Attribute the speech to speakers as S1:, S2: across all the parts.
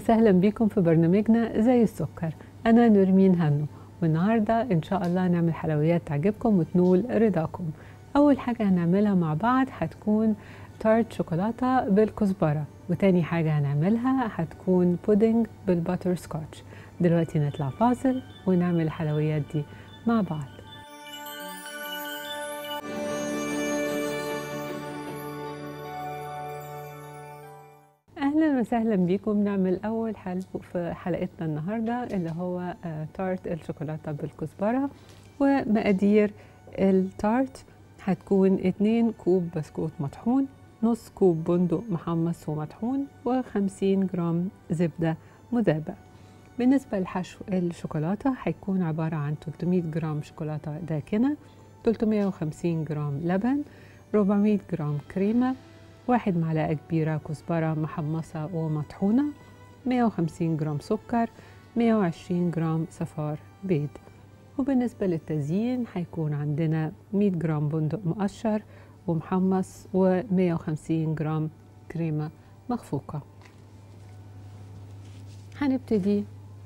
S1: وسهلا بكم في برنامجنا زي السكر أنا نرمين هنو والنهاردة إن شاء الله نعمل حلويات تعجبكم وتنول رضاكم أول حاجة هنعملها مع بعض هتكون تارت شوكولاتة بالكزبرة وتاني حاجة هنعملها هتكون بودنج بالباتر سكوتش دلوقتي نطلع فاصل ونعمل الحلويات دي مع بعض اهلا وسهلا بيكم نعمل اول حلو في حلقتنا النهارده اللي هو آه، تارت الشوكولاته بالكزبره ومقادير التارت هتكون 2 كوب بسكوت مطحون نص كوب بندق محمص ومطحون و50 جرام زبده مذابه بالنسبه لحشو الشوكولاته هيكون عباره عن 300 جرام شوكولاته داكنه 350 جرام لبن 400 جرام كريمه واحد معلقة كبيرة كزبرة محمصة ومطحونة 150 جرام سكر 120 جرام صفار بيض وبالنسبة للتزيين هيكون عندنا 100 جرام بندق مقشر ومحمص و150 جرام كريمة مخفوقة هنبتدي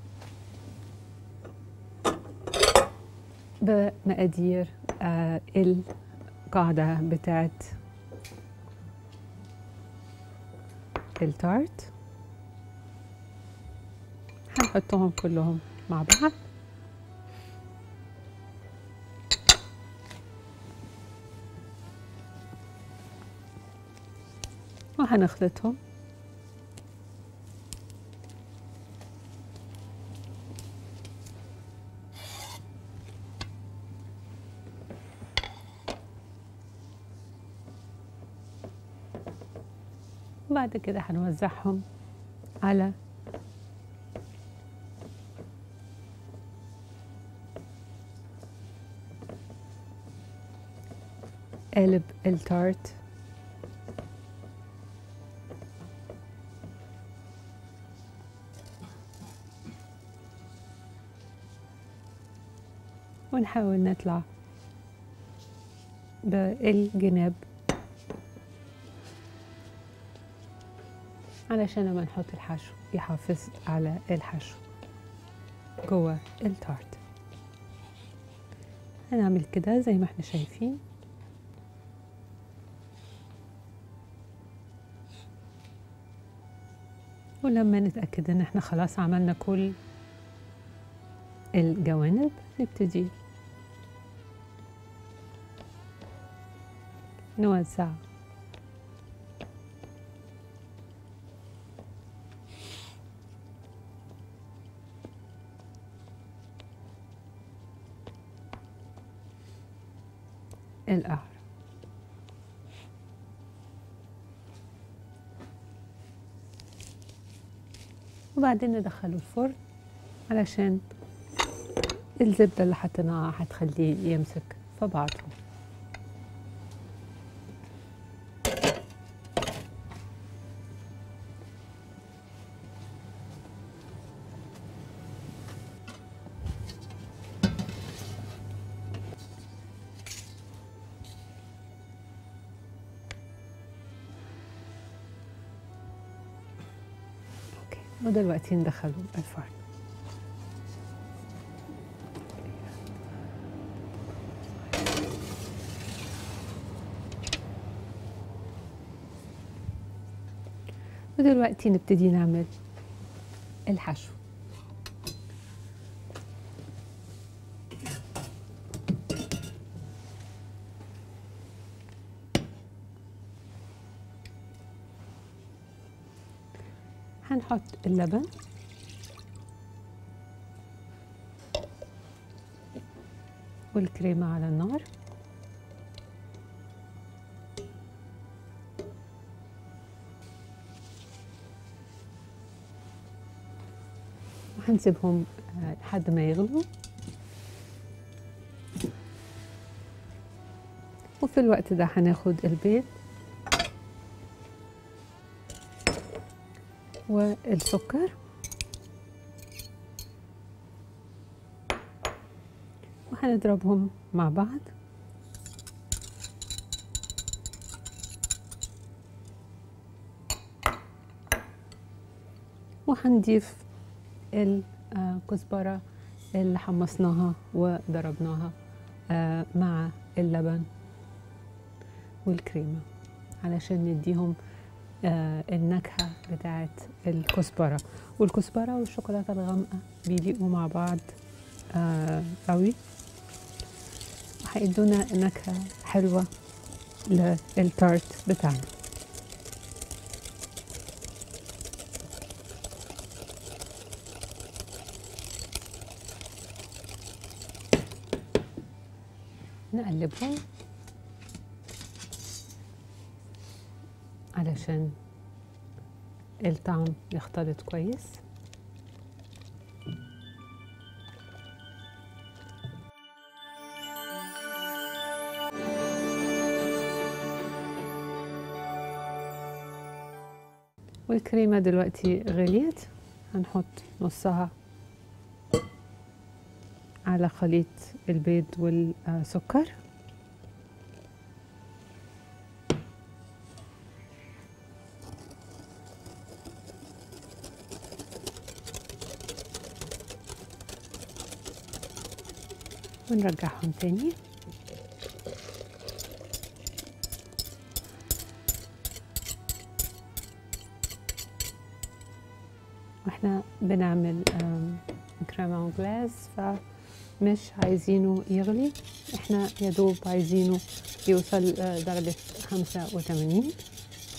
S1: بمقادير آه القاعدة بتاعت التارت هنحطهم كلهم مع بعض وهنخلطهم وبعد كده هنوزعهم على قالب التارت ونحاول نطلع بالجناب علشان لما نحط الحشو يحافظ على الحشو جوه التارت هنعمل كده زي ما احنا شايفين ولما نتأكد ان احنا خلاص عملنا كل الجوانب نبتدي نوزع القهر وبعدين ندخله الفرن علشان الزبدة اللي حطيناها هتخليه يمسك في بعضه اوكي ودلوقتي ندخله الفرن ودلوقتي نبتدي نعمل الحشو هنحط اللبن والكريمة على النار وهنسيبهم آه، لحد ما يغلوا وفي الوقت ده هناخد البيض والسكر وهنضربهم مع بعض وهنضيف الكزبرة اللي حمصناها وضربناها آه، مع اللبن والكريمة علشان نديهم آه، النكهة بتاعت الكزبرة والكزبرة والشوكولاتة الغامقة بيليقوا مع بعض آه، قوي هيدونا نكهة حلوة للتارت بتاعنا نقلبهم علشان الطعم يختلط كويس والكريمة دلوقتي غليت هنحط نصها على خليط البيض والسكر ونرجعهم تاني واحنا بنعمل كريم جلاس فمش عايزينه يغلي احنا يا دوب عايزينه يوصل آه، درجة خمسة وتمانين ف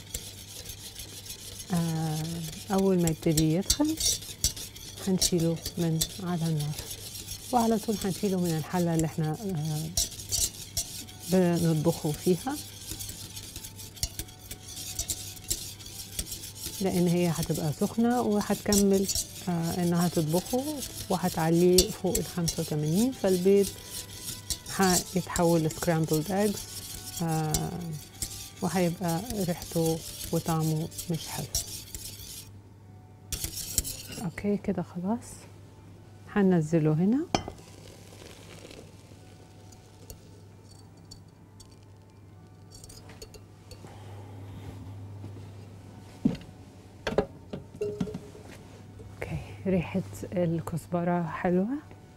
S1: آه، أول ما يبتدي يدخل هنشيله من على النار وعلى طول هنشيله من الحلة اللي احنا آه، بنطبخه فيها لان هي هتبقى سخنه وهتكمل آه انها تطبخه وهتعليه فوق ال 85 فالبيض هيتحول لسكرامبلد ايجز آه وهيبقى ريحته وطعمه مش حلو اوكي كده خلاص هننزله هنا اوكي ريحة الكزبرة حلوة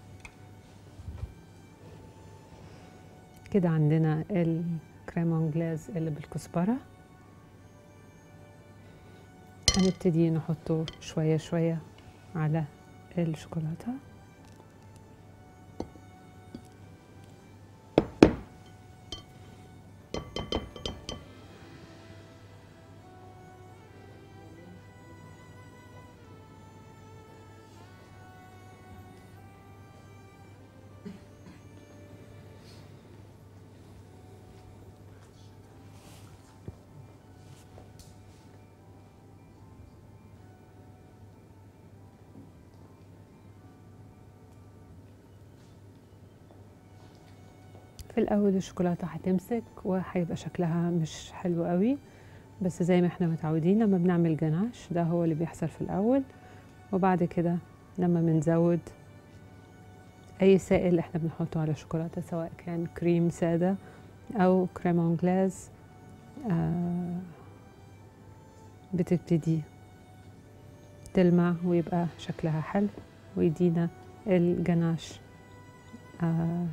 S1: كده عندنا الكريم انجلاز اللي بالكزبرة هنبتدي نحطه شوية شوية على الشوكولاتة في الاول الشوكولاته هتمسك وهيبقى شكلها مش حلو قوي بس زي ما احنا متعودين لما بنعمل جناش ده هو اللي بيحصل في الاول وبعد كده لما بنزود اي سائل احنا بنحطه على الشوكولاته سواء كان كريم ساده او كريم انجلاز آه بتبتدي تلمع ويبقى شكلها حلو ويدينا الجناش آه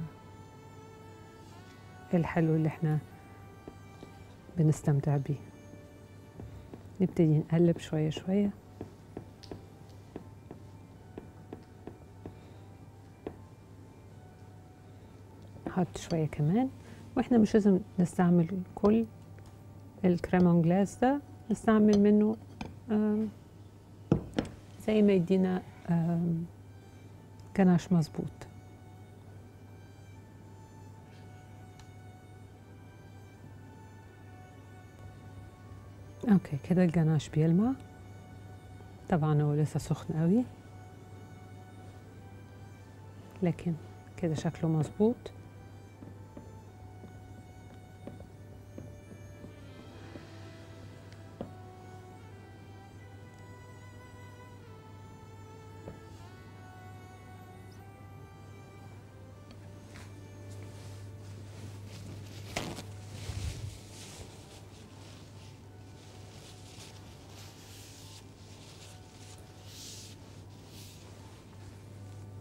S1: الحلو اللي احنا بنستمتع بيه نبتدي نقلب شوية شوية نحط شوية كمان واحنا مش لازم نستعمل كل الكريم انجلاز ده نستعمل منه آم، زي ما يدينا آم، جناش مظبوط اوكي كده الجناش بيلمع طبعا هو لسه سخن قوي لكن كده شكله مظبوط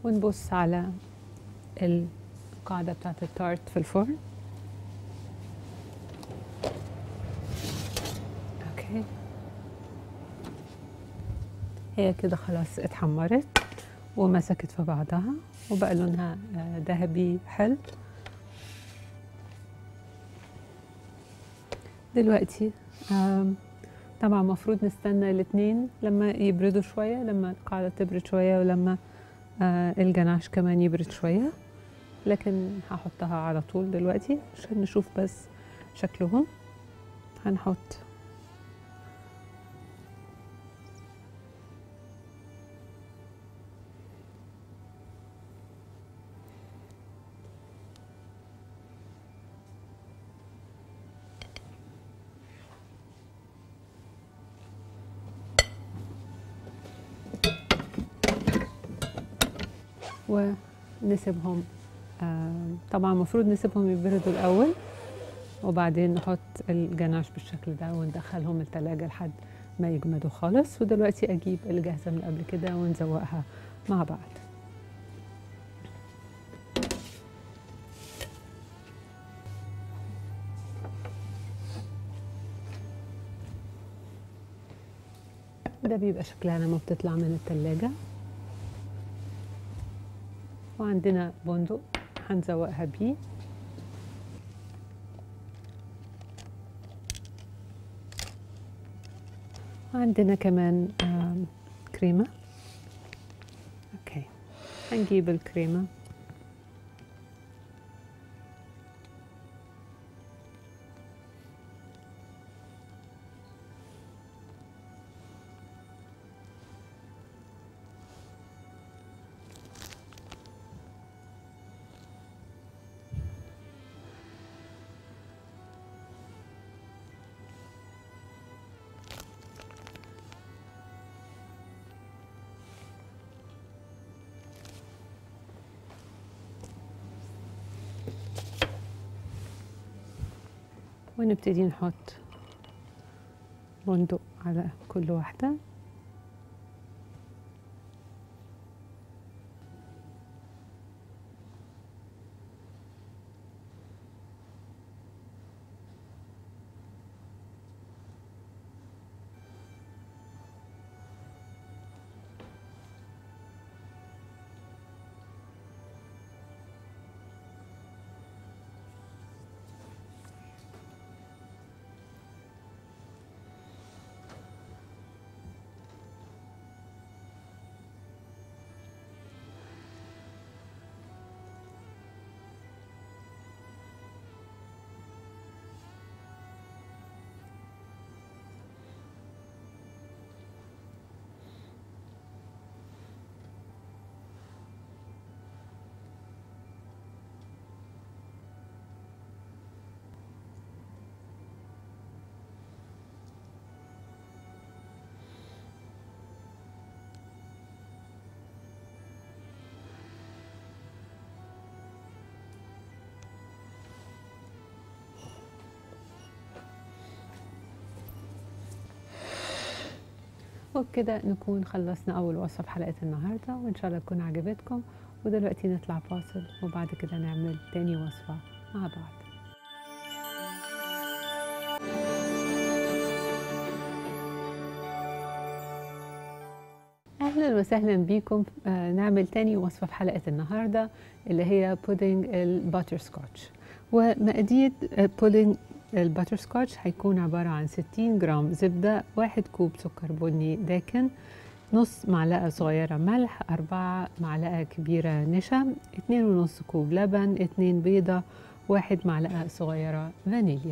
S1: ونبص على القاعدة بتاعت التارت في الفرن اوكي هي كده خلاص اتحمرت ومسكت في بعضها وبقى لونها آه، ذهبي حلو دلوقتي آم، طبعا المفروض نستنى الاتنين لما يبردوا شوية لما القاعدة تبرد شوية ولما آه، الجناش كمان يبرد شوية لكن هحطها على طول دلوقتي عشان نشوف بس شكلهم هنحط ونسيبهم آه، طبعا المفروض نسيبهم يبردوا الأول وبعدين نحط الجناش بالشكل ده وندخلهم التلاجة لحد ما يجمدوا خالص ودلوقتي أجيب الجاهزة من قبل كده ونزوقها مع بعض ده بيبقى شكلها لما بتطلع من التلاجة وعندنا بندق هنزوقها بيه وعندنا كمان آم، كريمة اوكي هنجيب الكريمة ونبتدي نحط بندق على كل واحدة وبكده نكون خلصنا أول وصفة في حلقة النهاردة وإن شاء الله تكون عجبتكم ودلوقتي نطلع فاصل وبعد كده نعمل تاني وصفة مع بعض اهلا وسهلا بيكم آه، نعمل تاني وصفه في حلقه النهارده اللي هي بودنج الباتر سكوتش ومقادير آه، بودنج الباتر سكوتش هيكون عباره عن 60 جرام زبده واحد كوب سكر بني داكن نص معلقة صغيرة ملح أربعة معلقة كبيرة نشا اتنين ونص كوب لبن اتنين بيضة واحد معلقة صغيرة فانيليا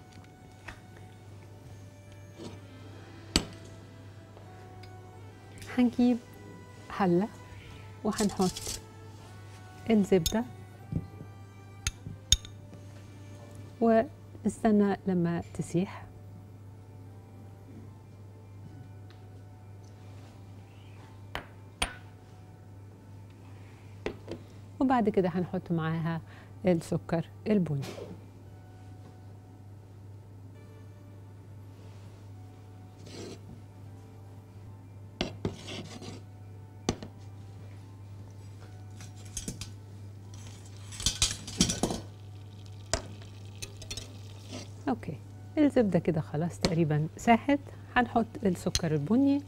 S1: هنجيب حلة وهنحط الزبدة ونستنى لما تسيح وبعد كده هنحط معاها السكر البني اوكي الزبدة كده خلاص تقريبا ساحت هنحط السكر البني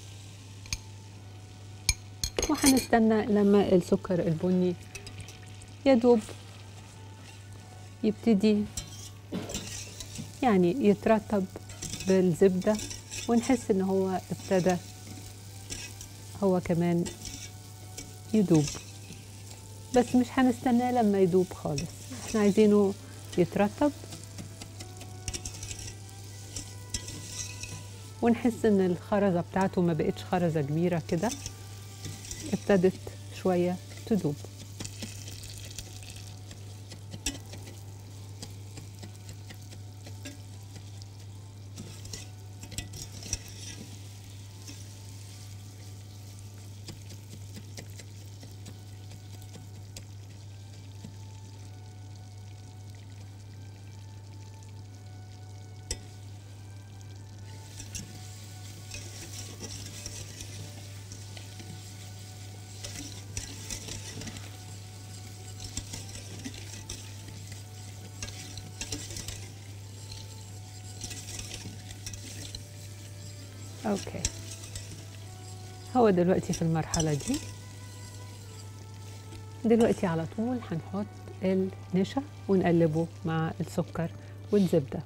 S1: وهنستنى لما السكر البني يدوب يبتدي يعني يترطب بالزبدة ونحس ان هو ابتدى هو كمان يدوب بس مش هنستناه لما يدوب خالص احنا عايزينه يترطب ونحس ان الخرزة بتاعته ما بقتش خرزة كبيرة كده ابتدت شوية تدوب اوكي هو دلوقتي في المرحلة دي دلوقتي على طول هنحط النشا ونقلبه مع السكر والزبدة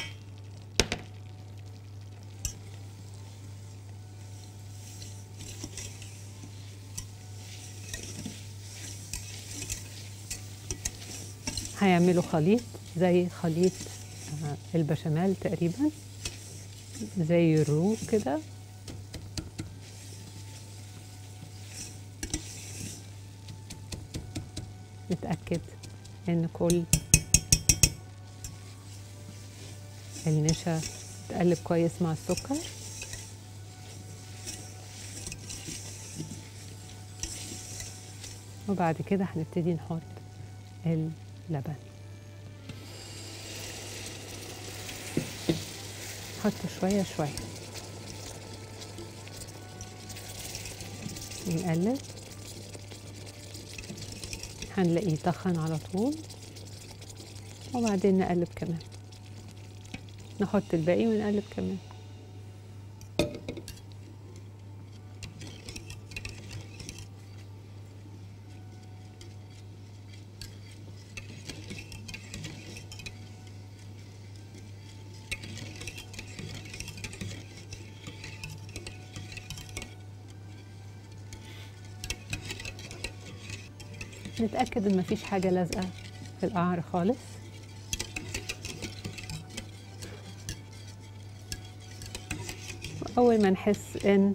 S1: هيعملوا خليط زي خليط آه، البشاميل تقريبا زي الروب كده نتأكد ان كل النشا تقلب كويس مع السكر وبعد كده هنبتدي نحط اللبن نحط شوية شوية نقلب هنلاقيه طخن على طول وبعدين نقلب كمان نحط الباقي ونقلب كمان نتأكد إن مفيش حاجة لازقة في القعر خالص أول ما نحس إن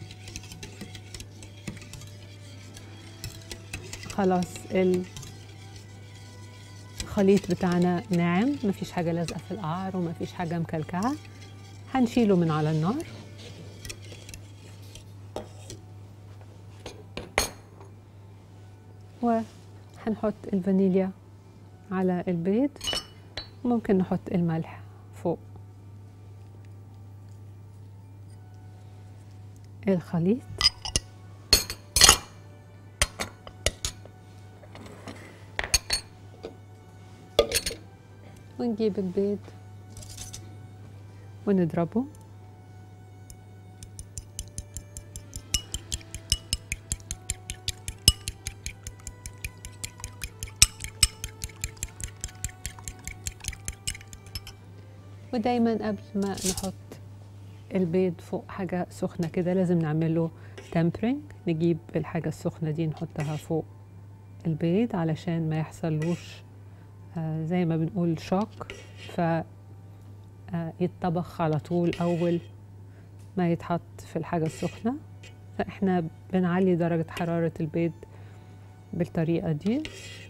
S1: خلاص الخليط بتاعنا ناعم مفيش حاجة لازقة في القعر ومفيش حاجة مكلكعة هنشيله من على النار وهنحط الفانيليا على البيض ممكن نحط الملح فوق الخليط ونجيب البيض ونضربه ودايما قبل ما نحط البيض فوق حاجة سخنة كده لازم نعمله تمبرينج نجيب الحاجة السخنة دي نحطها فوق البيض علشان ما يحصلوش آه زي ما بنقول شوك ف آه يتطبخ على طول أول ما يتحط في الحاجة السخنة فإحنا بنعلي درجة حرارة البيض بالطريقة دي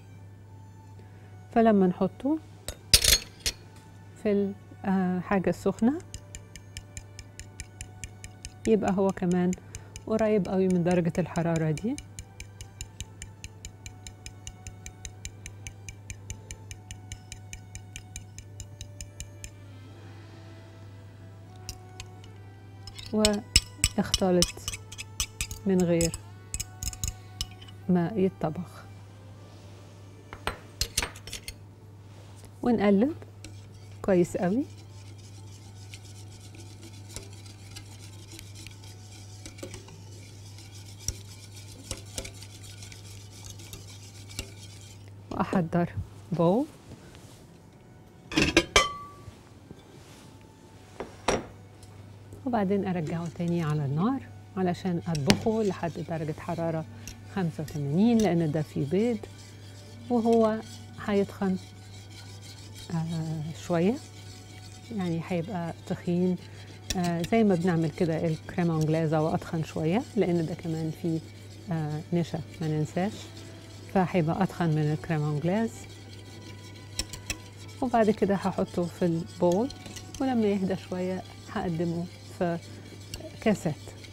S1: فلما نحطه في الحاجة السخنة يبقى هو كمان قريب قوي من درجة الحرارة دي واختلط من غير ما يتطبخ ونقلب كويس قوي واحضر بول وبعدين ارجعه تاني على النار علشان اطبخه لحد درجة حرارة 85 لان ده فيه بيض وهو هيتخن آه شوية يعني هيبقى تخين آه زي ما بنعمل كده الكريمة انجلازة وأتخن شوية لأن ده كمان فيه آه نشا ما ننساش فهيبقى أتخن من الكريمة انجلاز وبعد كده هحطه في البول ولما يهدى شوية هقدمه في كاسات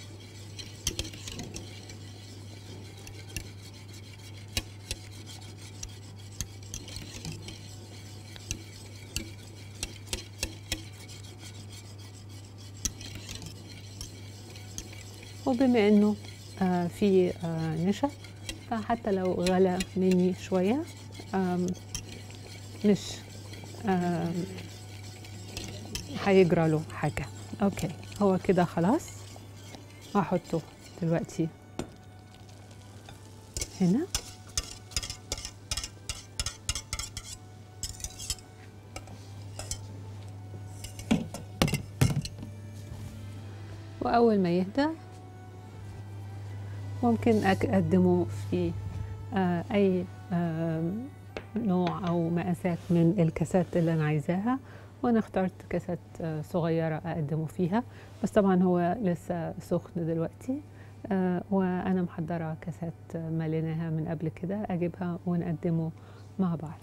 S1: وبما انه آه في آه نشا فحتى لو غلى مني شوية آم مش آم هيجرى له حاجة اوكي هو كده خلاص هحطه دلوقتي هنا وأول ما يهدى ممكن أقدمه في آه أي آه نوع أو مقاسات من الكاسات اللي أنا عايزاها وأنا اخترت كاسات آه صغيرة أقدمه فيها بس طبعا هو لسه سخن دلوقتي آه وأنا محضرة كاسات مليناها من قبل كده أجيبها ونقدمه مع بعض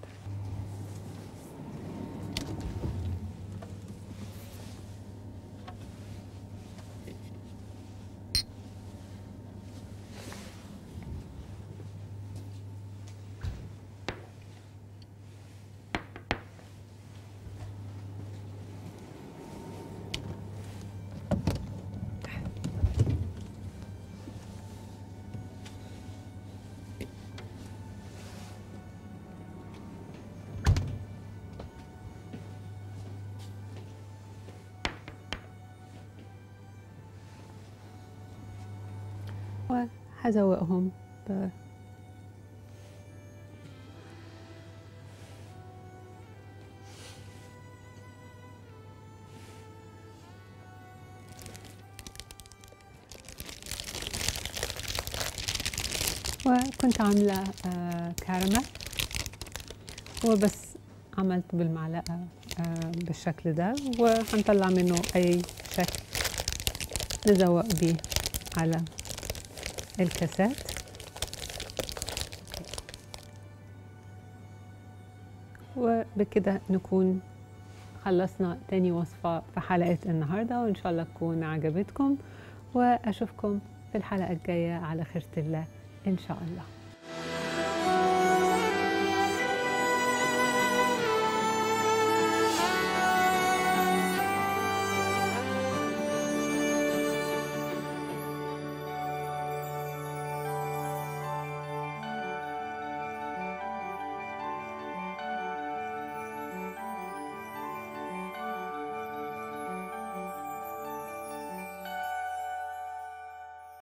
S1: وهزوقهم ب وكنت عاملة آه كراميل وبس عملت بالمعلقة آه بالشكل ده وهنطلع منه أي شكل نزوق بيه على الكاسات وبكده نكون خلصنا تاني وصفة في حلقة النهاردة وإن شاء الله تكون عجبتكم وأشوفكم في الحلقة الجاية على خيرة الله إن شاء الله